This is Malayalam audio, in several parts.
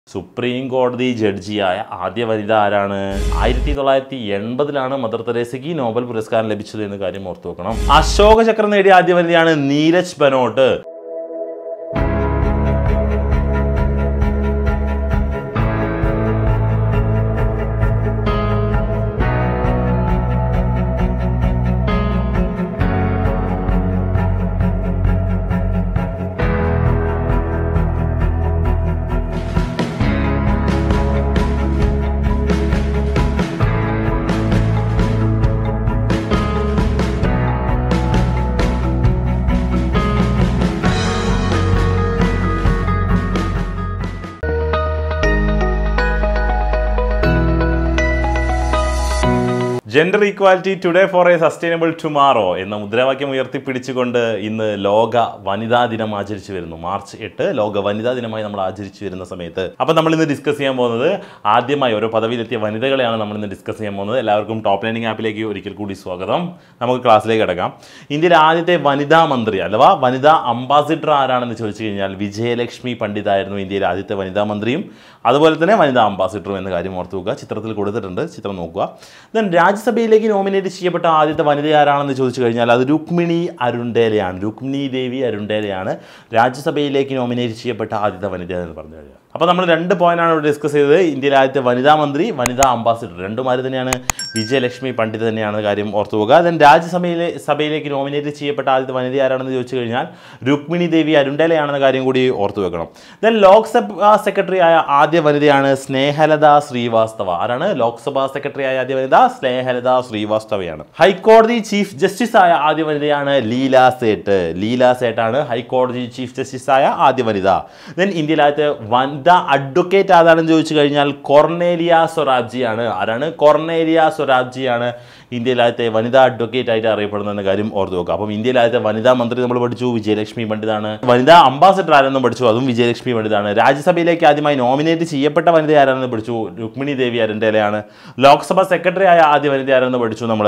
സുപ്രീം കോടതി ജഡ്ജിയായ ആദ്യ വനിത ആരാണ് ആയിരത്തി തൊള്ളായിരത്തി എൺപതിലാണ് മദർ തെരേസയ്ക്ക് നോബൽ പുരസ്കാരം ലഭിച്ചത് എന്ന കാര്യം ഓർത്തു വെക്കണം അശോക ചക്രം നേടിയ ആദ്യ വനിതയാണ് Neerja Bhanot gender equality today for a sustainable tomorrow എന്ന മുദ്രാവാക്യം ഉയർത്തിപ്പിടിച്ചുകൊണ്ട് ഇന്ന് ലോക വനിതാ ദിനം ആചരിച്ചു വരുന്നു മാർച്ച് എട്ട് ലോക വനിതാ ദിനമായി നമ്മൾ ആചരിച്ചു വരുന്ന സമയത്ത് അപ്പം നമ്മൾ ഇന്ന് ഡിസ്കസ് ചെയ്യാൻ പോകുന്നത് ആദ്യമായി ഓരോ പദവിയിലെത്തിയ വനിതകളെയാണ് നമ്മൾ ഇന്ന് ഡിസ്കസ് ചെയ്യാൻ പോകുന്നത് എല്ലാവർക്കും ടോപ്പ് ലൈനിങ് ആപ്പിലേക്ക് ഒരിക്കൽ കൂടി സ്വാഗതം നമുക്ക് ക്ലാസ്സിലേക്ക് കിടക്കാം ഇന്ത്യയിലെ ആദ്യത്തെ വനിതാ മന്ത്രി അഥവാ വനിതാ അംബാസിഡർ ആരാണെന്ന് ചോദിച്ചു കഴിഞ്ഞാൽ വിജയലക്ഷ്മി പണ്ഡിത് ആയിരുന്നു ഇന്ത്യയിലെ ആദ്യത്തെ വനിതാ മന്ത്രിയും അതുപോലെ തന്നെ വനിതാ അംബാസിഡറും എന്ന കാര്യം ഓർത്തു വെക്കുക ചിത്രത്തിൽ കൊടുത്തിട്ടുണ്ട് ചിത്രം നോക്കുക ദെൻ രാജ്യസഭയിലേക്ക് നോമിനേറ്റ് ചെയ്യപ്പെട്ട ആദ്യത്തെ വനിത ആരാണെന്ന് ചോദിച്ചു കഴിഞ്ഞാൽ അത് രുക്മിണി അരുണ്ടേലയാണ് രുക്മിണി ദേവി അരുണ്ടേലയാണ് രാജ്യസഭയിലേക്ക് നോമിനേറ്റ് ചെയ്യപ്പെട്ട ആദ്യത്തെ വനിത എന്ന് പറഞ്ഞു കഴിഞ്ഞാൽ അപ്പോൾ നമ്മൾ രണ്ട് പോയിന്റാണ് ഇവിടെ ഡിസ്കസ് ചെയ്തത് ഇന്ത്യയിലെ ആദ്യത്തെ വനിതാ മന്ത്രി വനിതാ അംബാസിഡർ രണ്ടുമാര് തന്നെയാണ് വിജയലക്ഷ്മി പണ്ഡിത് തന്നെയാണ് കാര്യം ഓർത്തു പോകുക ദെൻ രാജ്യസഭയിലെ സഭയിലേക്ക് നോമിനേറ്റ് ചെയ്യപ്പെട്ട ആദ്യത്തെ വനിത ആരാണെന്ന് ചോദിച്ചു കഴിഞ്ഞാൽ രുക്മിണി ദേവി അരുണ്ടേലയാണെന്ന കാര്യം കൂടി ഓർത്തു വെക്കണം ദെൻ ലോക്സഭ സെക്രട്ടറി ആയ ആദ്യ വനിതയാണ് സ്നേഹലത ശ്രീവാസ്തവ ആരാണ് ലോക്സഭാ സെക്രട്ടറി ആയ ആദ്യ വനിത സ്നേഹലത ശ്രീവാസ്തവയാണ് ഹൈക്കോടതി ചീഫ് ജസ്റ്റിസ് ആയ ആദ്യ വനിതയാണ് ലീല സേട്ട് ലീല സേട്ടാണ് ഹൈക്കോടതി ചീഫ് ജസ്റ്റിസ് ആയ ആദ്യ വനിത ദെൻ ഇന്ത്യയിലാദ്യത്തെ വനിത അഡ്വക്കേറ്റ് ആരാണെന്ന് ചോദിച്ചു കഴിഞ്ഞാൽ കൊർണേലിയ സൊറാബ്ജിയാണ് ആരാണ് കൊർണേലിയ സൊറാബ്ജിയാണ് ഇന്ത്യയിലാദ്യത്തെ വനിതാ അഡ്വക്കേറ്റ് ആയിട്ട് അറിയപ്പെടുന്ന കാര്യം ഓർത്ത് നോക്കുക അപ്പം ഇന്ത്യയിലാദ്യത്തെ വനിതാ മന്ത്രി നമ്മൾ പഠിച്ചു വിജയലക്ഷ്മി പണ്ഡിതാണ് വനിതാ അംബാസഡർ ആരെന്നും പഠിച്ചു അതും വിജയലക്ഷ്മി പണ്ഡിതാണ് രാജ്യസഭയിലേക്ക് ആദ്യമായി നോമിനേറ്റ് ചെയ്യപ്പെട്ട വനിത ആരാണെന്ന് പഠിച്ചു രുക്മിണി ദേവി അരണ്ടേലയാണ് ലോക്സഭ സെക്രട്ടറി ആയ ആദ്യ വനിത ആരെന്ന് പഠിച്ചു നമ്മൾ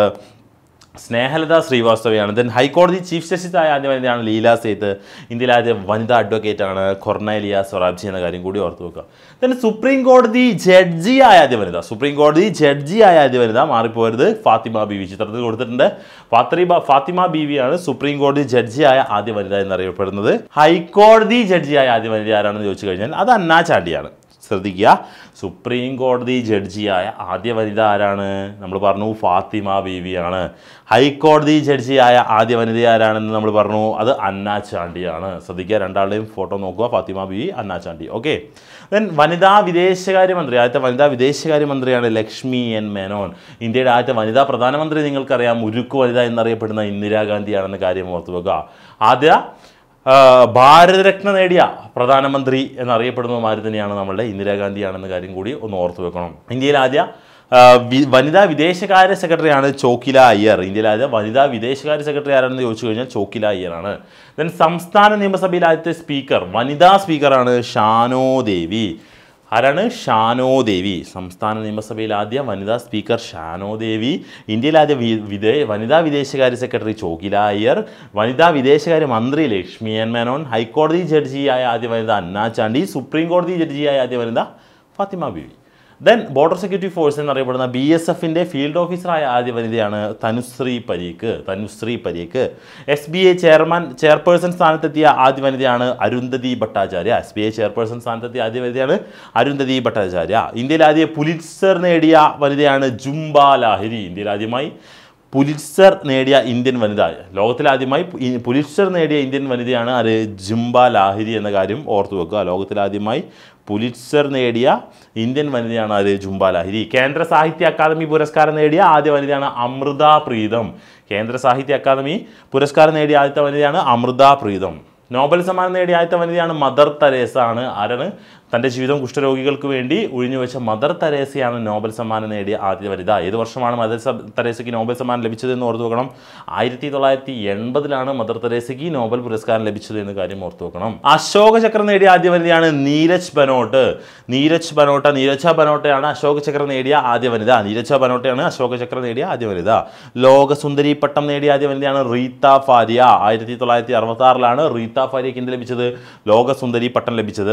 സ്നേഹലത ശ്രീവാസ്തവയാണ് ദെൻ ഹൈക്കോടതി ചീഫ് ജസ്റ്റിസ് ആയ ആദ്യ വനിതയാണ് ലീല സേത്ത് ഇന്ത്യയിലെ ആദ്യ വനിതാ അഡ്വക്കേറ്റ് ആണ് കൊർണേലിയ സൊറാബ്ജി എന്ന കാര്യം കൂടി ഓർത്തു വെക്കുക ദെൻ സുപ്രീം കോടതി ജഡ്ജി ആയ ആദ്യ വനിത സുപ്രീം കോടതി ജഡ്ജി ആയ ആദ്യ വനിത മാറിപ്പോയത് ഫാത്തിമ ബീവി ചിത്രത്തിൽ കൊടുത്തിട്ടുണ്ട് ഫാത്തിമ ഫാത്തിമ ബീവിയാണ് സുപ്രീം കോടതി ജഡ്ജി ആയ ആദ്യ വനിത എന്നറിയപ്പെടുന്നത് ഹൈക്കോടതി ജഡ്ജി ആയ ആദ്യ വനിത ആരാണെന്ന് ചോദിച്ചു കഴിഞ്ഞാൽ അത് അന്നാ ചാണ്ടിയാണ് ശ്രദ്ധിക്കുക സുപ്രീം കോടതി ജഡ്ജിയായ ആദ്യ വനിത ആരാണ് നമ്മൾ പറഞ്ഞു ഫാത്തിമ ബീവിയാണ് ഹൈക്കോടതി ജഡ്ജിയായ ആദ്യ വനിത ആരാണെന്ന് നമ്മൾ പറഞ്ഞു അത് അന്നാ ചാണ്ടിയാണ് ശ്രദ്ധിക്കുക രണ്ടാളുടെയും ഫോട്ടോ നോക്കുക ഫാത്തിമ ബീവി അന്നാ ചാണ്ടി ഓക്കെ ദെൻ വനിതാ വിദേശകാര്യമന്ത്രി ആദ്യത്തെ വനിതാ വിദേശകാര്യമന്ത്രിയാണ് ലക്ഷ്മി എൻ മേനോൻ ഇന്ത്യയുടെ ആദ്യത്തെ വനിതാ പ്രധാനമന്ത്രി നിങ്ങൾക്കറിയാം ഉരുക്കു വനിത എന്നറിയപ്പെടുന്ന ഇന്ദിരാഗാന്ധിയാണെന്ന കാര്യം ഓർത്തു വെക്കുക ആദ്യ ആ, ഭാരതരത്ന നേടിയ പ്രധാനമന്ത്രി എന്നറിയപ്പെടുന്നതുമാര് തന്നെയാണ് നമ്മളുടെ ഇന്ദിരാഗാന്ധിയാണെന്ന കാര്യം കൂടി ഒന്ന് ഓർത്തു വെക്കണം ഇന്ത്യയിൽ ആദ്യ ആ, വി- വനിതാ വിദേശകാര്യ സെക്രട്ടറിയാണ് ചോക്കില അയ്യർ ഇന്ത്യയിലെ ആദ്യ വനിതാ വിദേശകാര്യ സെക്രട്ടറി ആരാണെന്ന് ചോദിച്ചു കഴിഞ്ഞാൽ ചോക്കില അയ്യറാണ് ദെൻ സംസ്ഥാന നിയമസഭയിലെ ആദ്യത്തെ സ്പീക്കർ വനിതാ സ്പീക്കറാണ് ഷാനോ ദേവി ആരാണ് ഷാനോ ദേവി സംസ്ഥാന നിയമസഭയിൽ ആദ്യ വനിതാ സ്പീക്കർ ഷാനോ ദേവി ഇന്ത്യയിലെ ആദ്യ വി- വിദേ വനിതാ വിദേശകാര്യ സെക്രട്ടറി ചോകില അയ്യർ വനിതാ വിദേശകാര്യ മന്ത്രി ലക്ഷ്മി എൻ മേനോൻ ഹൈക്കോടതി ജഡ്ജിയായ ആദ്യ വനിത അന്നാ ചാണ്ടി സുപ്രീം കോടതി ജഡ്ജിയായ ആദ്യ വനിത Fathima Beevi then border security force എന്നറിയപ്പെടുന്ന ബി എസ് എഫിൻ്റെ ഫീൽഡ് ഓഫീസറായ ആദ്യ വനിതയാണ് Tanushree Pareek Tanushree Pareek S B I chairman chairperson സ്ഥാനത്തെത്തിയ ആദ്യ വനിതയാണ് Arundhati Bhattacharya S B I chairperson സ്ഥാനത്തെത്തിയ ആദ്യ വനിതയാണ് അരുന്ധതി ഭട്ടാചാര്യ ഇന്ത്യയിൽ ആദ്യ പുലിറ്റ്സർ നേടിയ വനിതയാണ് ജുംബ ലാഹിരി ഇന്ത്യയിൽ ആദ്യമായി പുലിറ്റ്സർ നേടിയ ഇന്ത്യൻ വനിത ലോകത്തിലാദ്യമായി പു- ഈ പുലിറ്റ്സർ നേടിയ ഇന്ത്യൻ വനിതയാണ് ആര് ജുംബ ലാഹിരി എന്ന കാര്യം ഓർത്തു വെക്കുക ലോകത്തിലാദ്യമായി പുലിറ്റ്സർ നേടിയ ഇന്ത്യൻ വനിതയാണ് ആര് ജുംബ ലാഹിരി കേന്ദ്ര സാഹിത്യ അക്കാദമി പുരസ്കാരം നേടിയ ആദ്യ വനിതയാണ് അമൃത പ്രീതം കേന്ദ്ര സാഹിത്യ അക്കാദമി പുരസ്കാരം നേടിയ ആദ്യത്തെ വനിതയാണ് അമൃത പ്രീതം നോബൽ സമ്മാനം നേടിയ ആദ്യത്തെ വനിതയാണ് മദർ തെരേസ ആണ് ആരാണ് തൻ്റെ ജീവിതം കുഷ്ഠരോഗികൾക്ക് വേണ്ടി ഒഴിഞ്ഞുവെച്ച മദർ തെരേസയാണ് നോബൽ സമ്മാനം നേടിയ ആദ്യ വനിത ഏത് വർഷമാണ് മദർ സ- തെരേസയ്ക്ക് നോബൽ സമ്മാനം ലഭിച്ചതെന്ന് ഓർത്തു വെക്കണം ആയിരത്തി തൊള്ളായിരത്തി എൺപതിലാണ് മദർ തെരേസയ്ക്ക് നോബൽ പുരസ്കാരം ലഭിച്ചത് എന്ന കാര്യം ഓർത്തു വെക്കണം അശോക ചക്രം നേടിയ ആദ്യ വനിതയാണ് നീരജ് ബനോട്ട് നീരജ് ബനോട്ട നീരജ ബനോട്ടയാണ് അശോക ചക്രം നേടിയ ആദ്യ വനിത നീരജ ബനോട്ടയാണ് അശോക ചക്രം നേടിയ ആദ്യ വനിത ലോകസുന്ദരി പട്ടം നേടിയ ആദ്യ വനിതയാണ് റീത്ത ഫാരിയ ആയിരത്തി തൊള്ളായിരത്തി അറുപത്തി ആറിലാണ് റീത്ത ഫാരിയയ്ക്ക് എന്ത് ലഭിച്ചത് ലോകസുന്ദരി പട്ടം ലഭിച്ചത്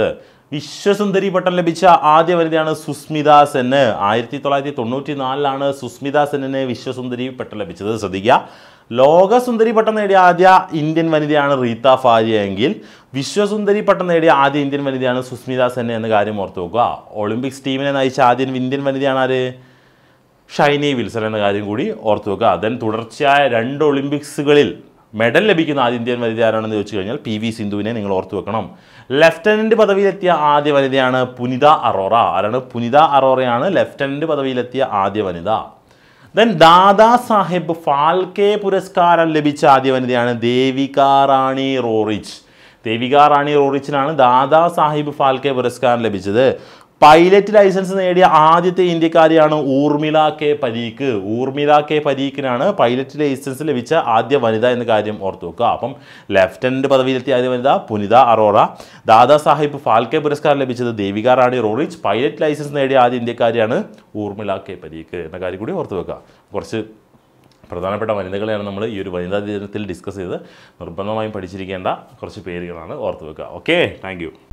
വിശ്വസുന്ദരി പട്ടം ലഭിച്ച ആദ്യ വനിതയാണ് സുസ്മിത സെന്ന് ആയിരത്തി തൊള്ളായിരത്തി തൊണ്ണൂറ്റി നാലിലാണ് സുസ്മിത സെന്നിന് വിശ്വസുന്ദരി പട്ടം ലഭിച്ചത് ശ്രദ്ധിക്കുക ലോകസുന്ദരി പട്ടം നേടിയ ആദ്യ ഇന്ത്യൻ വനിതയാണ് റീത്ത ഫാരിയ എങ്കിൽ വിശ്വസുന്ദരി പട്ടം നേടിയ ആദ്യ ഇന്ത്യൻ വനിതയാണ് സുസ്മിത സെൻ എന്ന കാര്യം ഓർത്ത് വെക്കുക ഒളിമ്പിക്സ് ടീമിനെ നയിച്ച ആദ്യ ഇന്ത്യൻ വനിതയാണ് ആര് ഷൈനി വിൽസൺ എന്ന കാര്യം കൂടി ഓർത്തു വെക്കുക ദെൻ തുടർച്ചയായ രണ്ട് ഒളിമ്പിക്സുകളിൽ മെഡൽ ലഭിക്കുന്ന ആദ്യ ഇന്ത്യൻ വനിത ആരാണെന്ന് ചോദിച്ചു കഴിഞ്ഞാൽ പി വി സിന്ധുവിനെ നിങ്ങൾ ഓർത്തു വെക്കണം ലെഫ്റ്റനന്റ് പദവിയിലെത്തിയ ആദ്യ വനിതയാണ് പുനിത അറോറ ആരാണ് പുനിത അറോറയാണ് ലെഫ്റ്റനന്റ് പദവിയിലെത്തിയ ആദ്യ വനിത ദെൻ ദാദാ സാഹിബ് ഫാൽക്കെ പുരസ്കാരം ലഭിച്ച ആദ്യ വനിതയാണ് ദേവിക റാണി റോറിച്ച് ദേവിക റാണി റോറിച്ചിനാണ് ദാദാ സാഹിബ് ഫാൽക്കെ പുരസ്കാരം ലഭിച്ചത് പൈലറ്റ് ലൈസൻസ് നേടിയ ആദ്യത്തെ ഇന്ത്യക്കാരിയാണ് ഊർമിള കെ പരീക്ക് ഊർമിള കെ പരീക്കിനാണ് പൈലറ്റ് ലൈസൻസ് ലഭിച്ച ആദ്യ വനിത എന്ന കാര്യം ഓർത്തു വെക്കുക അപ്പം ലെഫ്റ്റനന്റ് പദവിയിലെത്തിയ ആദ്യ വനിത പുനിത അറോറ ദാദാ സാഹിബ് ഫാൽക്കെ പുരസ്കാരം ലഭിച്ചത് Devika Rani Roerich pilot licence നേടിയ ആദ്യ ഇന്ത്യക്കാരിയാണ് ഊർമിള കെ പരീക്ക് എന്ന കാര്യം കൂടി ഓർത്തു വെക്കുക കുറച്ച് പ്രധാനപ്പെട്ട വനിതകളെയാണ് നമ്മൾ ഈ ഒരു വനിതാ ദിനത്തിൽ ഡിസ്കസ് ചെയ്ത് നിർബന്ധമായും പഠിച്ചിരിക്കേണ്ട കുറച്ച് പേരുകളാണ് ഓർത്ത് വെക്കുക ഓക്കെ താങ്ക്